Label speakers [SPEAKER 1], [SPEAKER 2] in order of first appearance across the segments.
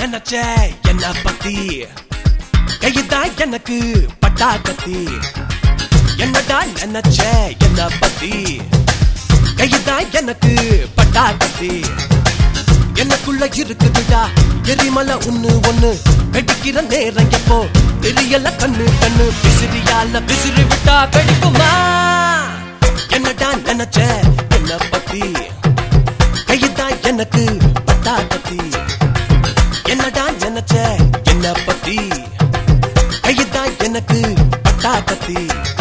[SPEAKER 1] நினைச்ச என்ன பத்தி கையுதான் எனக்கு பட்டா கத்தி என்னடா நினைச்ச என்ன பத்தி கையுதான் எனக்கு பட்டா கத்தி எனக்குள்ள இருக்குதுடா எரிமலை ஒண்ணு ஒண்ணு வெடிக்கிற நேரம் எப்போ தெரியல கண்ணு கண்ணு விசிறியால விசிறி விட்டா வெடிக்குமா என்னடா நினைச்ச என்ன பத்தி கையுதான் எனக்கு பட்டா கத்தி என்னடா நினைச்ச என்ன பத்தி கையுதான் எனக்கு பட்டா கத்தி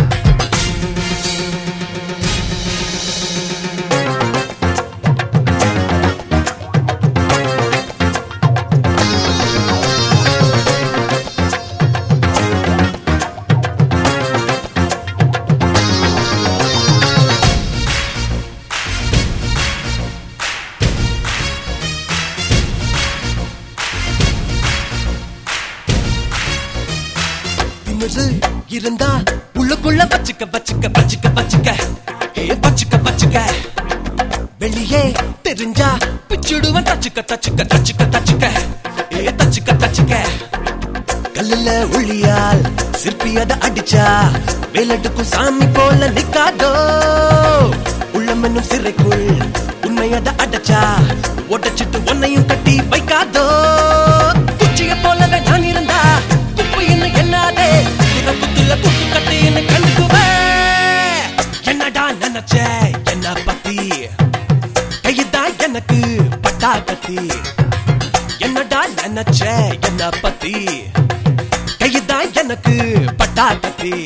[SPEAKER 1] திமிரு இருந்தா உள்ளுக்குள்ள வச்சுக்க வச்சுக்க வச்சுக்க வச்சுக்க ஏ வச்சுக்க வச்சுக்க வெளியே தெரிஞ்சா பிச்சுடுவன் தச்சுக்க தச்சுக்க தச்சுக்க தச்சுக்க ஏ தச்சுக்க தச்சுக்க கல்லுல ஒளியால் சிற்பி அத அடிச்சா வேலட்டுக்கும் சாமி போல நிக்காதோ உள்ளம் என்னும் சிறைக்குள் உண்மை அத அடைச்சா ஒட்டச்சிட்டு உன்னையும் கட்டி வைக்காதோ குச்சிய போலவே நான் இருந்தா குப்பு என்ன என்னாதே குத்துல குத்து கட்டி என்ன கண்டுக்குவே என்னடா நினைச்ச என்ன பத்தி கையுதான் எனக்கு பட்டா கத்தி என்னடா நினைச்ச என்ன பத்தி கையுதான் எனக்கு பட்டா கத்தி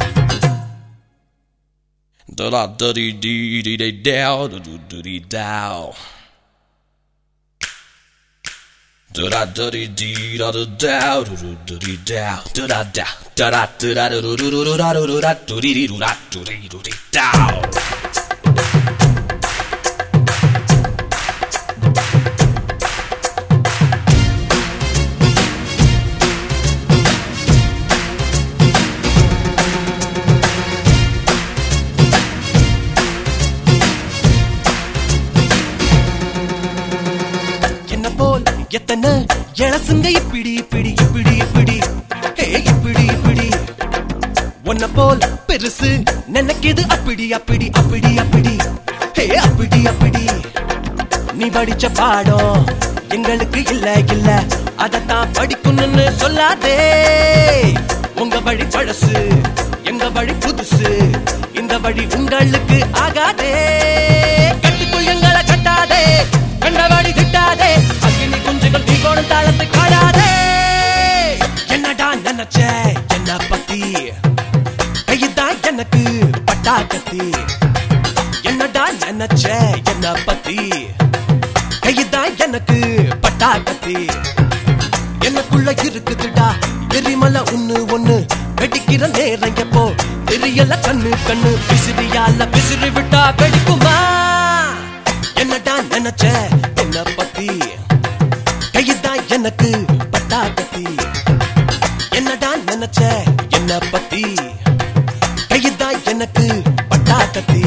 [SPEAKER 2] Da da da dee dee dee dee dow da doo doo dee dow. Da da da dee dee da da dow da doo doo dee dow da da da da da da da da doo doo doo doo da doo doo da doo dee dee doo da doo dee doo dee dow.
[SPEAKER 1] என்ன போல் எத்தனை இளசுங்க இப்படி இப்படி இப்படி இப்படி ஹே இப்படி இப்படி உன்ன போல் பெருசு நினைக்கிது அப்படி அப்படி அப்படி அப்படி ஹே அப்படி அப்படி நீ படிச்ச பாடம் எங்களுக்கு இல்ல இல்ல அதத்தான் படிக்கணும்னு சொல்லாதே உங்க வழி பழசு எங்க வழி புதுசு இந்த வழி உங்களுக்கு ஆகாதே கட்டுக்குள் எங்களை கட்டாதே கண்டவாடி திட்டாதே அக்கினி குஞ்சுகள் தீகோணம் தாளத்தை காடாதே என்னடா நினைச்ச என்ன பத்தி கையுதான் எனக்கு பட்டா கத்தி என்னடா நினைச்ச என்ன பத்தி கையுதான் எனக்கு பட்டா கத்தி எனக்குள்ள இருக்குதுடா எரிமலை ஒண்ணு ஒண்ணு வெடிக்கிற நேரம் எப்போ தெரியல கண்ணு கண்ணு விசிறியால விசிறி விட்டா வெடிக்குமா என்னடா நினைச்ச என்ன பத்தி கையுதான் எனக்கு பட்டா கத்தி என்னடா நினைச்ச என்ன பத்தி கையுதான் எனக்கு பட்டா கத்தி